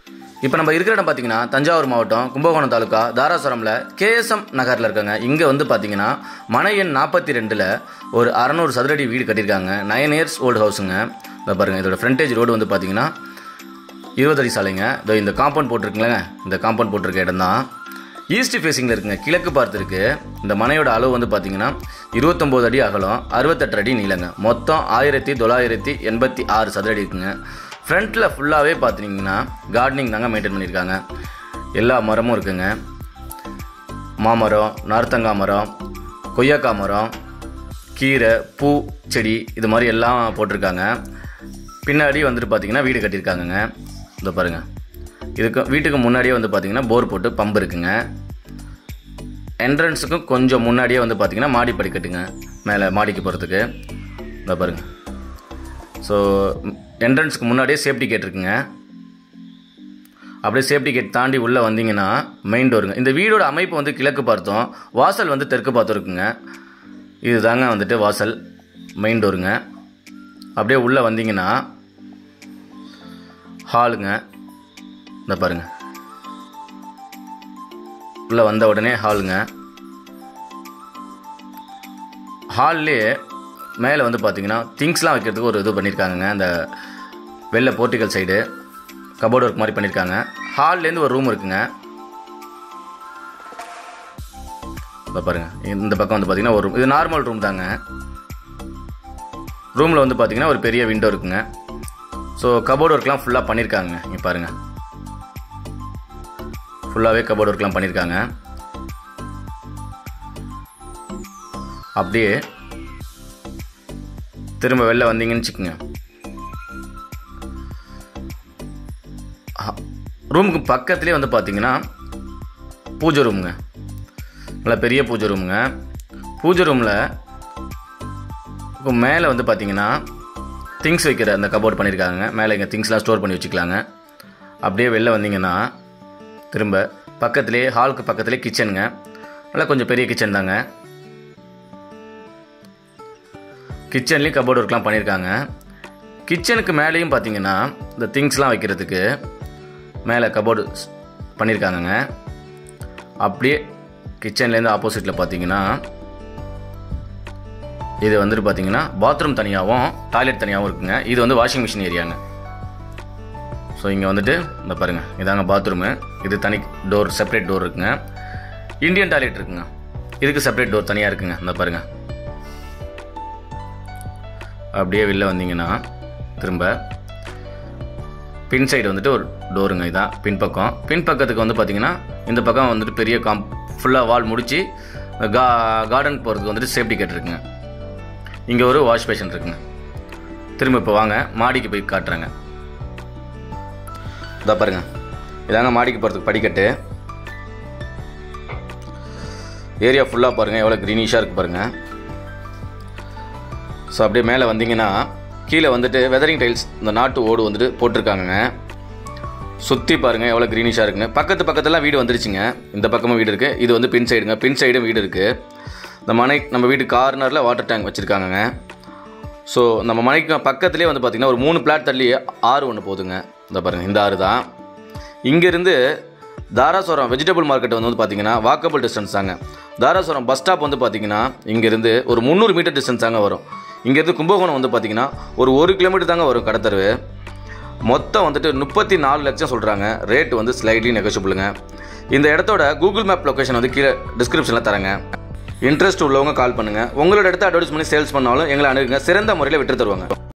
இப்போ நம்ம இருக்கிற இடம் பார்த்தீங்கன்னா தஞ்சாவூர் மாவட்டம் கும்பகோணம் தாலுக்கா தாராசுரமில் கேஎஸ்எம் நகரில் இருக்காங்க இங்கே வந்து பார்த்தீங்கன்னா மனை எண் நாற்பத்தி ரெண்டில் ஒரு அறநூறு சதுரடி வீடு கட்டியிருக்காங்க நைன் இயர்ஸ் ஓல்டு ஹவுஸுங்க இந்த பாருங்கள் இதோட ஃப்ரண்டேஜ் ரோடு வந்து பார்த்தீங்கன்னா இருபது அடி சாலைங்க இதோ இந்த காம்பவுண்ட் போட்டிருக்குங்களேங்க இந்த காம்பவுண்ட் போட்டிருக்க இடம் தான் ஈஸ்ட் ஃபேஸிங்கில் இருக்குங்க கிழக்கு பார்த்து இருக்கு இந்த மனையோட அளவு வந்து பார்த்தீங்கன்னா இருபத்தொம்போது அடி அகலம் அறுபத்தெட்டு அடி நீளங்க மொத்தம் ஆயிரத்தி தொள்ளாயிரத்தி எண்பத்தி ஆறு சதுரடி இருக்குங்க ஃப்ரண்ட்டில் ஃபுல்லாகவே பார்த்தீங்கன்னா கார்டனிங் தாங்க மெயின்டைன் பண்ணியிருக்காங்க எல்லா மரமும் இருக்குங்க மாமரம் நார்த்தங்காய் மரம் கொய்யாக்காய் மரம் கீரை பூ செடி இது மாதிரி எல்லாம் போட்டிருக்காங்க பின்னாடி வந்துட்டு பார்த்தீங்கன்னா வீடு கட்டியிருக்காங்கங்க இந்த பாருங்கள் இதுக்கு வீட்டுக்கு முன்னாடியே வந்து பார்த்தீங்கன்னா போர் போட்டு பம்பு இருக்குங்க என்ட்ரன்ஸுக்கும் கொஞ்சம் முன்னாடியே வந்து பார்த்தீங்கன்னா மாடி படிக்கட்டுங்க மேலே மாடிக்கு போகிறதுக்கு இந்த பாருங்க ஸோ என்ட்ரன்ஸுக்கு முன்னாடியே சேஃப்டி கேட் இருக்குங்க அப்படியே சேஃப்டி கேட் தாண்டி உள்ளே வந்தீங்கன்னா மெயின் டோருங்க இந்த வீடோட அமைப்பு வந்து கிழக்கு பார்த்தோம் வாசல் வந்து தெற்கு பார்த்தும் இருக்குங்க இது தாங்க வந்துட்டு வாசல் மெயின் டோருங்க அப்படியே உள்ளே வந்தீங்கன்னா ஹாலுங்க இந்த பாருங்க உள்ளே வந்த உடனே ஹாலுங்க ஹால்லேயே மேலே வந்து பார்த்தீங்கன்னா திங்ஸ்லாம் வைக்கிறதுக்கு ஒரு இது பண்ணியிருக்காங்கங்க அந்த வெள்ளை போர்ட்டிக்கல் சைடு கபோர்டு ஒர்க் மாதிரி பண்ணியிருக்காங்க ஹால்லேருந்து ஒரு ரூம் இருக்குங்க இப்போ பாருங்க இந்த பக்கம் வந்து பார்த்தீங்கன்னா ஒரு room. இது நார்மல் ரூம் தாங்க ரூமில் வந்து பார்த்தீங்கன்னா ஒரு பெரிய விண்டோ இருக்குங்க ஸோ கபோர்டு ஒர்க்லாம் ஃபுல்லாக பண்ணியிருக்காங்க இங்கே பாருங்கள் ஃபுல்லாகவே கபோர்டு ஒர்க்லாம் பண்ணியிருக்காங்க அப்படியே திரும்ப வெளில வந்தீங்கன்னு வச்சுக்கோங்க ரூமுக்கு பக்கத்துலேயே வந்து பார்த்தீங்கன்னா பூஜை ரூமுங்க நல்லா பெரிய பூஜை ரூமுங்க பூஜை ரூமில் இப்போ மேலே வந்து பார்த்தீங்கன்னா திங்ஸ் வைக்கிற அந்த கபோர்ட் பண்ணியிருக்காங்க மேலே இங்கே திங்ஸ்லாம் ஸ்டோர் பண்ணி வச்சுக்கலாங்க அப்படியே வெளில வந்தீங்கன்னா திரும்ப பக்கத்துலேயே ஹாலுக்கு பக்கத்துலேயே கிச்சனுங்க நல்லா கொஞ்சம் பெரிய கிச்சன் தாங்க கிச்சன்லேயும் கபோர்டு ஒர்க்லாம் பண்ணியிருக்காங்க கிச்சனுக்கு மேலேயும் பார்த்தீங்கன்னா இந்த திங்ஸ்லாம் வைக்கிறதுக்கு மேலே கபோர்டு பண்ணியிருக்காங்கங்க அப்படியே கிச்சன்லேருந்து ஆப்போசிட்டில் பார்த்தீங்கன்னா இது வந்துட்டு பார்த்தீங்கன்னா பாத்ரூம் தனியாகவும் டாய்லெட் தனியாகவும் இருக்குங்க இது வந்து வாஷிங் மிஷின் ஏரியாங்க ஸோ இங்கே வந்துட்டு இந்த பாருங்கள் இதாங்க பாத்ரூமு இது தனி டோர் செப்பரேட் டோர் இருக்குங்க இந்தியன் டாய்லெட் இருக்குங்க இதுக்கு செப்பரேட் டோர் தனியாக இருக்குங்க இந்த பாருங்கள் அப்படியே வெளில வந்தீங்கன்னா திரும்ப பின் சைடு வந்துட்டு ஒரு டோருங்க இதான் பின்பக்கம் பின்பக்கத்துக்கு வந்து பார்த்தீங்கன்னா இந்த பக்கம் வந்துட்டு பெரிய காம் ஃபுல்லாக வால் முடித்து கா கார்டன் போகிறதுக்கு வந்துட்டு சேஃப்டி கேட் இருக்குங்க இங்கே ஒரு வாஷ் பேஷன் இருக்குங்க திரும்ப இப்போ வாங்க மாடிக்கு போய் காட்டுறேங்க இதா பாருங்க இதாங்க மாடிக்கு போகிறதுக்கு படிக்கட்டு ஏரியா ஃபுல்லாக பாருங்கள் எவ்வளோ க்ரீனிஷாக இருக்குது பாருங்கள் ஸோ அப்படியே மேலே வந்தீங்கன்னா கீழே வந்துட்டு வெதரிங் டைல்ஸ் இந்த நாட்டு ஓடு வந்துட்டு போட்டிருக்காங்கங்க சுற்றி பாருங்கள் எவ்வளோ க்ரீனிஷாக இருக்குங்க பக்கத்து பக்கத்துலாம் வீடு வந்துருச்சுங்க இந்த பக்கமும் வீடு இருக்குது இது வந்து பின் சைடுங்க பின் சைடும் வீடு இருக்குது இந்த மனை நம்ம வீட்டு கார்னரில் வாட்டர் டேங்க் வச்சுருக்காங்கங்க ஸோ நம்ம மனைக்கு பக்கத்துலேயே வந்து பார்த்திங்கன்னா ஒரு மூணு பிளாட் தள்ளி ஆறு ஒன்று போகுதுங்க இந்த பாருங்கள் இந்த ஆறு தான் இங்கேருந்து தாராசுரம் வெஜிடபிள் மார்க்கெட் வந்து பார்த்தீங்கன்னா வாக்கபிள் டிஸ்டன்ஸ் தாங்க தாராசுரம் பஸ் ஸ்டாப் வந்து பார்த்தீங்கன்னா இங்கேருந்து ஒரு முந்நூறு மீட்டர் டிஸ்டன்ஸ் தாங்க வரும் இங்கேருந்து கும்பகோணம் வந்து பார்த்தீங்கன்னா ஒரு ஒரு கிலோமீட்டர் தாங்க வரும் கடத்தருவு மொத்தம் வந்துட்டு முப்பத்தி நாலு லட்சம் சொல்கிறாங்க ரேட் வந்து ஸ்லைட்லி நெகோஷியபிளுங்க இந்த இடத்தோட கூகுள் மேப் லொக்கேஷன் வந்து கீழே டிஸ்கிரிப்ஷனில் தரேங்க இன்ட்ரெஸ்ட் உள்ளவங்க கால் பண்ணுங்கள் உங்களோட இடத்த அட்வர்டைஸ் பண்ணி சேல்ஸ் பண்ணாலும் எங்களை அணுகுங்க சிறந்த முறையில் விட்டு தருவாங்க